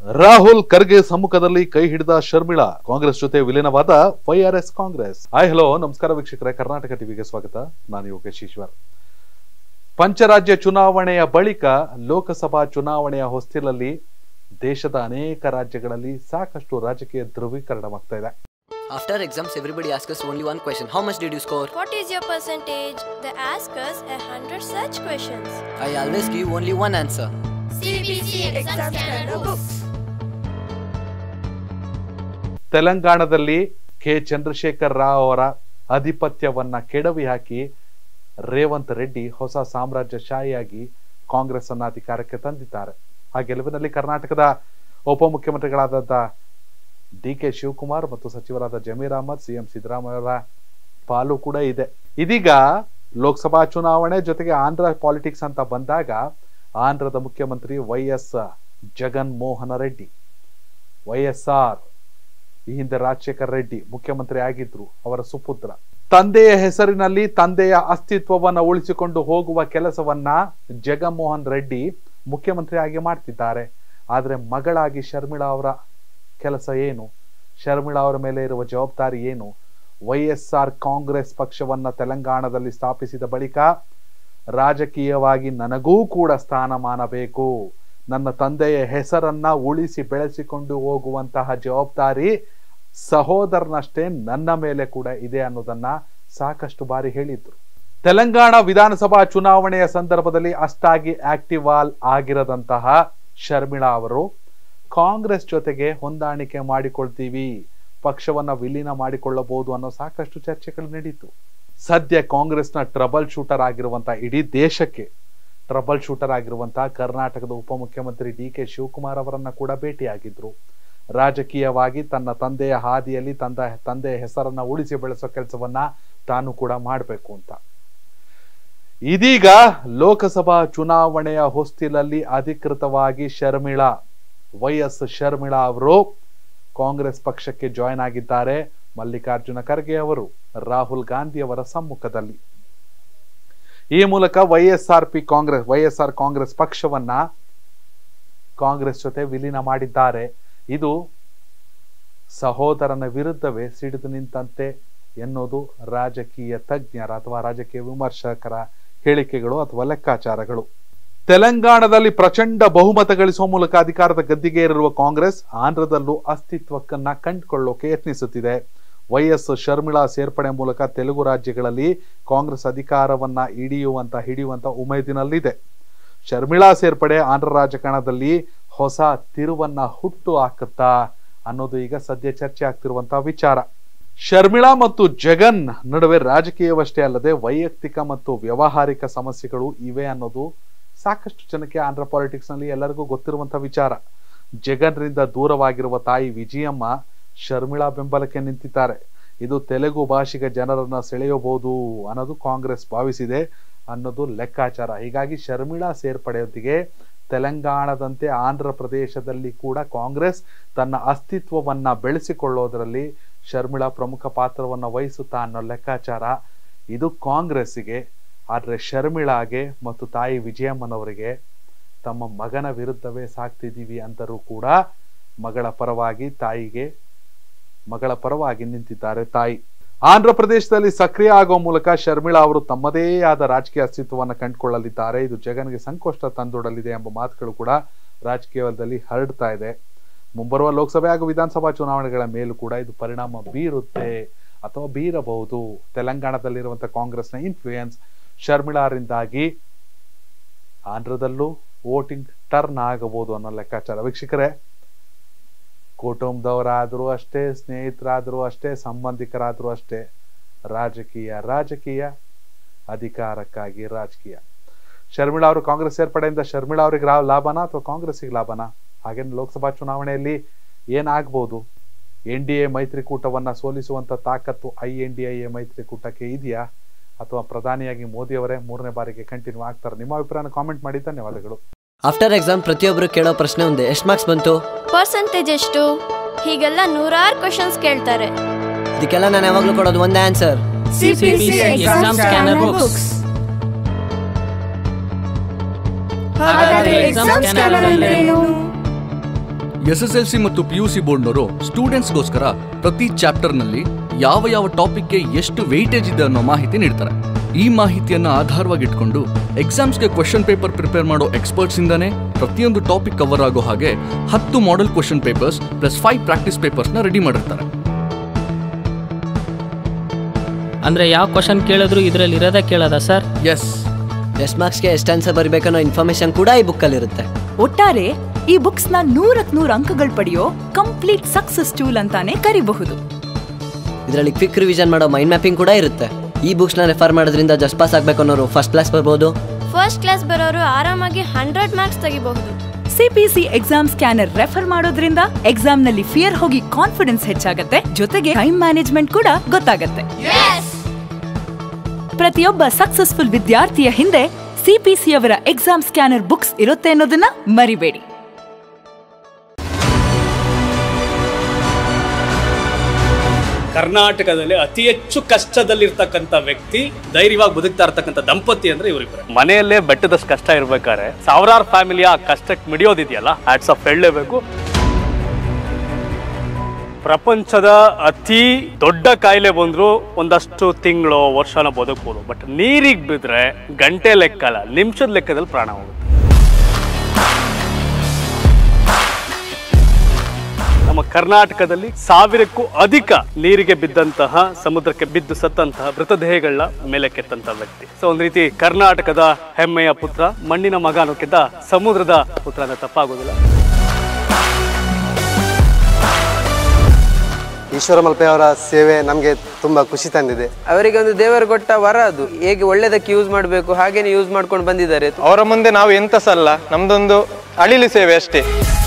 ರಾಹುಲ್ ಖರ್ಗೆ ಸಮ್ಮುಖದಲ್ಲಿ ಕೈ ಹಿಡಿದ ಶರ್ಮಿಳಾ ಕಾಂಗ್ರೆಸ್ ಜೊತೆ ವಿಲೀನವಾದ ವೈಆರ್ಎಸ್ ಕಾಂಗ್ರೆಸ್ ಹಾಯ್ ಹಲೋ ನಮಸ್ಕಾರ ವೀಕ್ಷಕರೇ ಕರ್ನಾಟಕ ಟಿವಿಗೆ ಸ್ವಾಗತ ನಾನು ಯೋಗೇಶ್ ಈಶ್ವರ್ ಪಂಚರಾಜ್ಯ ಚುನಾವಣೆಯ ಬಳಿಕ ಲೋಕಸಭಾ ಚುನಾವಣೆಯ ಹೊಸ್ತಿಲಲ್ಲಿ ದೇಶದ ಅನೇಕ ರಾಜ್ಯಗಳಲ್ಲಿ ಸಾಕಷ್ಟು ರಾಜಕೀಯ ಧ್ರುವೀಕರಣವಾಗ್ತಾ ಇದೆ After exams, everybody asks us only one question How much did you score? What is your percentage? They ask us a hundred such questions. I always give only one answer. CBC exam scanner books. ತೆಲಂಗಾಣದಲ್ಲಿ K Chandrashekar Rao ಅವರ ಆಧಿಪತ್ಯವನ್ನ ಕೆಡವಿ ಹಾಕಿ ರೇವಂತ್ ರೆಡ್ಡಿ ಹೊಸ ಸಾಮ್ರಾಜ್ಯಶಾಹಿಯಾಗಿ ಕಾಂಗ್ರೆಸ್ ಅನ್ನ ಅಧಿಕಾರಕ್ಕೆ ತಂದಿದ್ದಾರೆ ಆ ಗೆಲುವಿನಲ್ಲಿ ಕರ್ನಾಟಕದ ಉಪಮುಖ್ಯಮಂತ್ರಿಗಳಾದಂಥ ಡಿ ಕೆ ಶಿವಕುಮಾರ್ ಮತ್ತು ಸಚಿವರಾದ ಜಮೀರ್ ಅಹಮದ್ ಸಿಎಂ ಸಿದ್ದರಾಮಯ್ಯ ಅವರ ಪಾಲು ಕೂಡ ಇದೆ ಇದೀಗ ಲೋಕಸಭಾ ಚುನಾವಣೆ ಜೊತೆಗೆ ಆಂಧ್ರ ಪಾಲಿಟಿಕ್ಸ್ ಅಂತ ಬಂದಾಗ ಆಂಧ್ರದ ಮುಖ್ಯಮಂತ್ರಿ Y S Jagan Mohana Reddy Y S R ಈ ಹಿಂದೆ ರಾಜಶೇಖರ್ ರೆಡ್ಡಿ ಮುಖ್ಯಮಂತ್ರಿ ಆಗಿದ್ರು ಅವರ ಸುಪುತ್ರ ತಂದೆಯ ಹೆಸರಿನಲ್ಲಿ ತಂದೆಯ ಅಸ್ತಿತ್ವವನ್ನ ಉಳಿಸಿಕೊಂಡು ಹೋಗುವ ಕೆಲಸವನ್ನ ಜಗನ್ಮೋಹನ್ ರೆಡ್ಡಿ ಮುಖ್ಯಮಂತ್ರಿ ಆಗಿ ಮಾಡ್ತಿದ್ದಾರೆ ಆದ್ರೆ ಮಗಳಾಗಿ ಶರ್ಮಿಳಾ ಅವರ ಕೆಲಸ ಏನು ಶರ್ಮಿಳಾ ಅವರ ಮೇಲೆ ಇರುವ ಜವಾಬ್ದಾರಿ ಏನು ವೈ ಎಸ್ ಆರ್ ಕಾಂಗ್ರೆಸ್ ಪಕ್ಷವನ್ನ ತೆಲಂಗಾಣದಲ್ಲಿ ಸ್ಥಾಪಿಸಿದ ಬಳಿಕ ರಾಜಕೀಯವಾಗಿ ನನಗೂ ಕೂಡ ಸ್ಥಾನಮಾನ ಬೇಕು ನನ್ನ ತಂದೆಯ ಹೆಸರನ್ನ ಉಳಿಸಿ ಬೆಳೆಸಿಕೊಂಡು ಹೋಗುವಂತಹ ಜವಾಬ್ದಾರಿ ಸಹೋದರನಷ್ಟೇ ನನ್ನ ಮೇಲೆ ಕೂಡ ಇದೆ ಅನ್ನೋದನ್ನ ಸಾಕಷ್ಟು ಬಾರಿ ಹೇಳಿದ್ರು ತೆಲಂಗಾಣ ವಿಧಾನಸಭಾ ಚುನಾವಣೆಯ ಸಂದರ್ಭದಲ್ಲಿ ಅಷ್ಟಾಗಿ ಆಕ್ಟಿವ್ ಆಲ್ ಆಗಿರದಂತಹ ಶರ್ಮಿಳಾ ಅವರು ಕಾಂಗ್ರೆಸ್ ಜೊತೆಗೆ ಹೊಂದಾಣಿಕೆ ಮಾಡಿಕೊಳ್ತೀವಿ ಪಕ್ಷವನ್ನ ವಿಲೀನ ಮಾಡಿಕೊಳ್ಳಬಹುದು ಅನ್ನೋ ಸಾಕಷ್ಟು ಚರ್ಚೆಗಳು ನಡೀತು ಸದ್ಯ ಕಾಂಗ್ರೆಸ್ನ ಟ್ರಬಲ್ ಶೂಟರ್ ಆಗಿರುವಂತಹ ಇಡೀ ದೇಶಕ್ಕೆ ಟ್ರಬಲ್ ಶೂಟರ್ ಆಗಿರುವಂತಹ ಕರ್ನಾಟಕದ ಉಪಮುಖ್ಯಮಂತ್ರಿ ಡಿ ಕೆ ಶಿವಕುಮಾರ್ ಅವರನ್ನ ಕೂಡ ಭೇಟಿಯಾಗಿದ್ರು ರಾಜಕೀಯವಾಗಿ ತನ್ನ ತಂದೆಯ ಹಾದಿಯಲ್ಲಿ ತಂದ ತಂದೆಯ ಹೆಸರನ್ನ ಉಳಿಸಿ ಬೆಳೆಸೋ ಕೆಲಸವನ್ನ ತಾನು ಕೂಡ ಮಾಡಬೇಕು ಅಂತ ಇದೀಗ ಲೋಕಸಭಾ ಚುನಾವಣೆಯ ಹೊಸ್ತಿಲಲ್ಲಿ ಅಧಿಕೃತವಾಗಿ ಶರ್ಮಿಳಾ ವೈ ಎಸ್ ಶರ್ಮಿಳಾ ಅವರು ಕಾಂಗ್ರೆಸ್ ಪಕ್ಷಕ್ಕೆ ಜಾಯ್ನ್ ಆಗಿದ್ದಾರೆ ಮಲ್ಲಿಕಾರ್ಜುನ ಖರ್ಗೆ ಅವರು ರಾಹುಲ್ ಗಾಂಧಿ ಅವರ ಸಮ್ಮುಖದಲ್ಲಿ ಈ ಮೂಲಕ Y S R P Congress Y S R Congress ಪಕ್ಷವನ್ನ ಕಾಂಗ್ರೆಸ್ ಜೊತೆ ವಿಲೀನ ಮಾಡಿದ್ದಾರೆ ಇದು ಸಹೋದರನ ವಿರುದ್ಧವೇ ಸಿಡಿದು ನಿಂತಂತೆ ಎನ್ನುವುದು ರಾಜಕೀಯ ತಜ್ಞರ ಅಥವಾ ರಾಜಕೀಯ ವಿಮರ್ಶಕರ ಹೇಳಿಕೆಗಳು ಅಥವಾ ಲೆಕ್ಕಾಚಾರಗಳು ತೆಲಂಗಾಣದಲ್ಲಿ ಪ್ರಚಂಡ ಬಹುಮತ ಗಳಿಸುವ ಮೂಲಕ ಅಧಿಕಾರದ ಗದ್ದಿಗೆ ಏರಿರುವ ಕಾಂಗ್ರೆಸ್ ಆಂಧ್ರದಲ್ಲೂ ಅಸ್ತಿತ್ವಕ್ಕನ್ನ ಕಂಡುಕೊಳ್ಳೋಕೆ ಯತ್ನಿಸುತ್ತಿದೆ ವೈ ಎಸ್ ಶರ್ಮಿಳಾ ಸೇರ್ಪಡೆ ಮೂಲಕ ತೆಲುಗು ರಾಜ್ಯಗಳಲ್ಲಿ ಕಾಂಗ್ರೆಸ್ ಅಧಿಕಾರವನ್ನ ಹಿಡಿಯುವಂತ ಹಿಡಿಯುವಂತ ಉಮೇದಿನಲ್ಲಿದೆ ಶರ್ಮಿಳಾ ಸೇರ್ಪಡೆ ಆಂಧ್ರ ರಾಜಕಾರಣದಲ್ಲಿ ಹೊಸ ತಿರುವನ್ನ ಹುಟ್ಟು ಹಾಕುತ್ತಾ ಅನ್ನೋದು ಈಗ ಸದ್ಯ ಚರ್ಚೆ ಆಗ್ತಿರುವಂತಹ ವಿಚಾರ ಶರ್ಮಿಳಾ ಮತ್ತು ಜಗನ್ ನಡುವೆ ರಾಜಕೀಯವಷ್ಟೇ ಅಲ್ಲದೆ ವೈಯಕ್ತಿಕ ಮತ್ತು ವ್ಯವಹಾರಿಕ ಸಮಸ್ಯೆಗಳು ಇವೆ ಅನ್ನೋದು ಸಾಕಷ್ಟು ಜನಕ್ಕೆ ಆಂಧ್ರ ಪಾಲಿಟಿಕ್ಸ್ ನಲ್ಲಿ ಎಲ್ಲರಿಗೂ ಗೊತ್ತಿರುವಂತಹ ವಿಚಾರ ಜಗನ್ರಿಂದ ದೂರವಾಗಿರುವ ತಾಯಿ ವಿಜಯಮ್ಮ ಶರ್ಮಿಳಾ ಬೆಂಬಲಕ್ಕೆ ನಿಂತಿದ್ದಾರೆ ಇದು ತೆಲುಗು ಭಾಷಿಕ ಜನರನ್ನ ಸೆಳೆಯಬಹುದು ಅನ್ನೋದು ಕಾಂಗ್ರೆಸ್ ಭಾವಿಸಿದೆ ಅನ್ನೋದು ಲೆಕ್ಕಾಚಾರ ಹೀಗಾಗಿ ಶರ್ಮಿಳಾ ಸೇರ್ಪಡೆಯೊಂದಿಗೆ ತೆಲಂಗಾಣದಂತೆ ಆಂಧ್ರ ಪ್ರದೇಶದಲ್ಲಿ ಕೂಡ ಕಾಂಗ್ರೆಸ್ ತನ್ನ ಅಸ್ತಿತ್ವವನ್ನ ಬೆಳೆಸಿಕೊಳ್ಳೋದರಲ್ಲಿ ಶರ್ಮಿಳಾ ಪ್ರಮುಖ ಪಾತ್ರವನ್ನ ವಹಿಸುತ್ತಾ ಅನ್ನೋ ಲೆಕ್ಕಾಚಾರ ಇದು ಕಾಂಗ್ರೆಸ್ಸಿಗೆ ಆದ್ರೆ ಶರ್ಮಿಳಾಗೆ ಮತ್ತು ತಾಯಿ ವಿಜಯಮ್ಮನವರಿಗೆ ತಮ್ಮ ಮಗನ ವಿರುದ್ಧವೇ ಸಾಕ್ತಿದ್ದೀವಿ ಅಂದರೂ ಕೂಡ ಮಗಳ ಪರವಾಗಿ ತಾಯಿಗೆ ಮಗಳ ಪರವಾಗಿ ನಿಂತಿದ್ದಾರೆ ತಾಯಿ ಆಂಧ್ರ ಪ್ರದೇಶದಲ್ಲಿ ಸಕ್ರಿಯ ಆಗುವ ಮೂಲಕ ಶರ್ಮಿಳಾ ಅವರು ತಮ್ಮದೇ ಆದ ರಾಜಕೀಯ ಅಸ್ತಿತ್ವವನ್ನು ಕಂಡುಕೊಳ್ಳಲಿದ್ದಾರೆ ಇದು ಜಗನ್ಗೆ ಸಂಕಷ್ಟ ತಂದೊಡಲಿದೆ ಎಂಬ ಮಾತುಗಳು ಕೂಡ ರಾಜಕೀಯದಲ್ಲಿ ಹರಡ್ತಾ ಇದೆ ಮುಂಬರುವ ಲೋಕಸಭೆ ಹಾಗೂ ವಿಧಾನಸಭಾ ಚುನಾವಣೆಗಳ ಮೇಲೂ ಕೂಡ ಇದು ಪರಿಣಾಮ ಬೀರುತ್ತೆ ಅಥವಾ ಬೀರಬಹುದು ತೆಲಂಗಾಣದಲ್ಲಿರುವಂತಹ ಕಾಂಗ್ರೆಸ್ನ ಇನ್ಫ್ಲೂಯೆನ್ಸ್ ಶರ್ಮಿಳಾರಿಂದಾಗಿ ಆಂಧ್ರದಲ್ಲೂ ವೋಟಿಂಗ್ ಟರ್ನ್ ಆಗಬಹುದು ಅನ್ನೋ ಲೆಕ್ಕಾಚಾರ ವೀಕ್ಷಕರೇ ಕುಟುಂಬದವರಾದರೂ ಅಷ್ಟೇ ಸ್ನೇಹಿತರಾದರೂ ಅಷ್ಟೇ ಸಂಬಂಧಿಕರಾದರೂ ಅಷ್ಟೇ ರಾಜಕೀಯ ರಾಜಕೀಯ ಅಧಿಕಾರಕ್ಕಾಗಿ ರಾಜಕೀಯ ಶರ್ಮಿಳಾ ಅವರು ಕಾಂಗ್ರೆಸ್ ಸೇರ್ಪಡೆಯಿಂದ ಶರ್ಮಿಳಾ ಅವರಿಗೆ ಲಾಭನ ಅಥವಾ ಕಾಂಗ್ರೆಸ್ಸಿಗೆ ಲಾಭನ ಹಾಗೇನು ಲೋಕಸಭಾ ಚುನಾವಣೆಯಲ್ಲಿ ಏನಾಗ್ಬೋದು ಎನ್ ಡಿ ಎ ಮೈತ್ರಿಕೂಟವನ್ನ ಸೋಲಿಸುವಂತ ತಾಕತ್ತು ಐ ಎನ್ ಡಿ ಎ ಮೈತ್ರಿಕೂಟಕ್ಕೆ ಇದೆಯಾ ಅಥವಾ ಪ್ರಧಾನಿಯಾಗಿ ಮೋದಿ ಅವರೇ ಮೂರನೇ ಬಾರಿಗೆ ಕಂಟಿನ್ಯೂ ಆಗ್ತಾರೆ ನಿಮ್ಮ ಅಭಿಪ್ರಾಯನ ಕಾಮೆಂಟ್ ಮಾಡಿ ಧನ್ಯವಾದಗಳು ಆಫ್ಟರ್ ಎಕ್ಸಾಮ್ ಪ್ರತಿಯೊಬ್ಬರು ಕೇಳೋ ಪ್ರಶ್ನೆ ಒಂದೇ ಎಷ್ಟು ಮಾರ್ಕ್ಸ್ ಬಂತು ಪರ್ಸೆಂಟೇಜ್ ಎಷ್ಟು ಹೀಗೆಲ್ಲ ನೂರಾರು ಕ್ವಶನ್ಸ್ ಕೇಳ್ತಾರೆ ಇದಕ್ಕೆಲ್ಲ ನಾನು ಯಾವಾಗಲೂ ಕೊಡೋದು ಒಂದೇ answer CPC exam scanner books. ಹಾಗಾದ್ರೆ ಎಕ್ಸಾಮ್ ಸ್ಕ್ಯಾನರ್ ಅಂದ್ರೇನು ಎಸ್ ಎಸ್ ಎಲ್ ಸಿ ಮತ್ತು ಪಿ ಯು ಸಿ ಬೋರ್ಡ್ನವರು ಸ್ಟೂಡೆಂಟ್ಸ್ಗೋಸ್ಕರ ಪ್ರತಿ ಚಾಪ್ಟರ್ನಲ್ಲಿ ಯಾವ ಯಾವ ಟಾಪಿಕ್ಗೆ ಎಷ್ಟು ವೆಯ್ಟೇಜ್ ಇದೆ ಅನ್ನೋ ಮಾಹಿತಿ ನೀಡ್ತಾರೆ ಈ ಮಾಹಿತಿಯನ್ನ ಆಧಾರವಾಗಿಟ್ಕೊಂಡು ಎಕ್ಸಾಮ್ಸ್ಗೆ ಕ್ವಶನ್ ಪೇಪರ್ ಪ್ರಿಪೇರ್ ಮಾಡೋ ಎಕ್ಸ್ಪರ್ಟ್ಸ್ ಇಂದಾನೆ ಪ್ರತಿಯೊಂದು ಟಾಪಿಕ್ ಕವರ್ ಆಗೋ ಹಾಗೆ ಹತ್ತು model question papers plus five practice ಪೇಪರ್ಸ್ನ ರೆಡಿ ಮಾಡಿರ್ತಾರೆ ಅಂದ್ರೆ ಯಾವ ಕ್ವಶನ್ ಕೇಳಿದ್ರು ಇದರಲ್ಲಿ ಇರೋದೇ ಕೇಳೋದ ಸರ್ ಎಸ್ ಟೆಸ್ಟ್ ಮಾರ್ಕ್ಸ್ಗೆ ಎಷ್ಟು ಆನ್ಸರ್ ಬರಬೇಕನ್ನೋ ಇನ್ಫಾರ್ಮೇಶನ್ ಕೂಡ ಈ ಬುಕ್ಕಲ್ಲಿ ಇರುತ್ತೆ ಒಟ್ಟಾರೆ ಈ ಬುಕ್ಸ್ ನ ನೂರಕ್ ನೂರ್ ಅಂಕಗಳು ಪಡೆಯೋ ಕಂಪ್ಲೀಟ್ ಸಕ್ಸಸ್ ಟೂಲ್ ಅಂತಾನೆ ಕರಿಬಹುದು ಇದರಲ್ಲಿ ಕ್ವಿಕ್ ರಿವಿಷನ್ ಮಾಡೋ ಮೈಂಡ್ ಮ್ಯಾಪಿಂಗ್ ಕೂಡ ಇರುತ್ತೆ ಈ ಬುಕ್ಸ್ನ ರೆಫರ್ ಮಾಡೋದ್ರಿಂದ ಜಸ್ಟ್ ಪಾಸ್ ಆಗಬೇಕು ಅನ್ನೋರು ಫಸ್ಟ್ ಕ್ಲಾಸ್ ಬರ್ಬೋದು ಫಸ್ಟ್ ಕ್ಲಾಸ್ ಬರೋರು ಆರಾಮಾಗಿ ಹಂಡ್ರೆಡ್ ಮಾರ್ಕ್ಸ್ ತೆಗಿಬಹುದು ಸಿಪಿಸಿ ಎಕ್ಸಾಮ್ ಸ್ಕ್ಯಾನರ್ ರೆಫರ್ ಮಾಡೋದ್ರಿಂದ ಎಕ್ಸಾಮ್ ನಲ್ಲಿ ಫಿಯರ್ ಹೋಗಿ ಕಾನ್ಫಿಡೆನ್ಸ್ ಹೆಚ್ಚಾಗತ್ತೆ ಜೊತೆಗೆ ಟೈಮ್ ಮ್ಯಾನೇಜ್ಮೆಂಟ್ ಕೂಡ ಗೊತ್ತಾಗತ್ತೆ ಪ್ರತಿಯೊಬ್ಬ ಸಕ್ಸಸ್ಫುಲ್ ವಿದ್ಯಾರ್ಥಿಯ ಹಿಂದೆ ಸಿಪಿಸಿ ಅವರ ಎಕ್ಸಾಮ್ ಸ್ಕ್ಯಾನರ್ ಬುಕ್ಸ್ ಇರುತ್ತೆ ಅನ್ನೋದನ್ನ ಮರಿಬೇಡಿ ಕರ್ನಾಟಕದಲ್ಲಿ ಅತಿ ಹೆಚ್ಚು ಕಷ್ಟದಲ್ಲಿರ್ತಕ್ಕಂಥ ವ್ಯಕ್ತಿ ಧೈರ್ಯವಾಗಿ ಬದುಕ್ತಾ ಇರ್ತಕ್ಕಂಥ ದಂಪತಿ ಅಂದ್ರೆ ಇವರಿಬ್ಬರು ಮನೆಯಲ್ಲೇ ಬೆಟ್ಟದಷ್ಟು ಕಷ್ಟ ಇರ್ಬೇಕಾದ್ರೆ ಸಾವಿರಾರು ಫ್ಯಾಮಿಲಿಯ ಆ ಕಷ್ಟಕ್ಕೆ ಮಿಡಿಯೋದಿದೆಯಲ್ಲ ಹ್ಯಾಟ್ಸ್ ಆಫ್ ಹೇಳಲೇಬೇಕು ಪ್ರಪಂಚದ ಅತಿ ದೊಡ್ಡ ಕಾಯಿಲೆ ಬಂದ್ರು ಒಂದಷ್ಟು ತಿಂಗಳು ವರ್ಷನ ಬದುಕ್ಬೋದು ಬಟ್ ನೀರಿಗೆ ಬಿದ್ರೆ ಗಂಟೆ ಲೆಕ್ಕ ಅಲ್ಲ ನಿಮಿಷದ ಲೆಕ್ಕದಲ್ಲಿ ಪ್ರಾಣ ಹೋಗುತ್ತೆ ನಮ್ಮ ಕರ್ನಾಟಕದಲ್ಲಿ ಸಾವಿರಕ್ಕೂ ಅಧಿಕ ನೀರಿಗೆ ಬಿದ್ದಂತಹ ಸಮುದ್ರಕ್ಕೆ ಬಿದ್ದು ಸತ್ತಂತಹ ಮೃತದೇಹಗಳನ್ನ ಮೇಲೆ ಕೆತ್ತಂತಹ ವ್ಯಕ್ತಿ ಸೊ ಒಂದ್ ರೀತಿ ಕರ್ನಾಟಕದ ಹೆಮ್ಮೆಯ ಪುತ್ರ ಮಣ್ಣಿನ ಮಗ ಅನ್ನೋಕ್ಕಿಂತ ಸಮುದ್ರದ ಪುತ್ರ ಅಂತ ತಪ್ಪಾಗೋದಿಲ್ಲ ಈಶ್ವರ ಮಲ್ಪೆ ಅವರ ಸೇವೆ ನಮಗೆ ತುಂಬ ಖುಷಿ ತಂದಿದೆ ಅವರಿಗೆ ಒಂದು ದೇವರು ಕೊಟ್ಟ ವರ ಅದು ಹೇಗೆ ಒಳ್ಳೆದಕ್ಕೆ ಯೂಸ್ ಮಾಡಬೇಕು ಹಾಗೇನೆ ಯೂಸ್ ಮಾಡ್ಕೊಂಡು ಬಂದಿದ್ದಾರೆ ಅವರ ಮುಂದೆ ನಾವು ಎಂತ ಸಲ್ಲ ನಮ್ದೊಂದು ಅಳಿಲು ಸೇವೆ ಅಷ್ಟೇ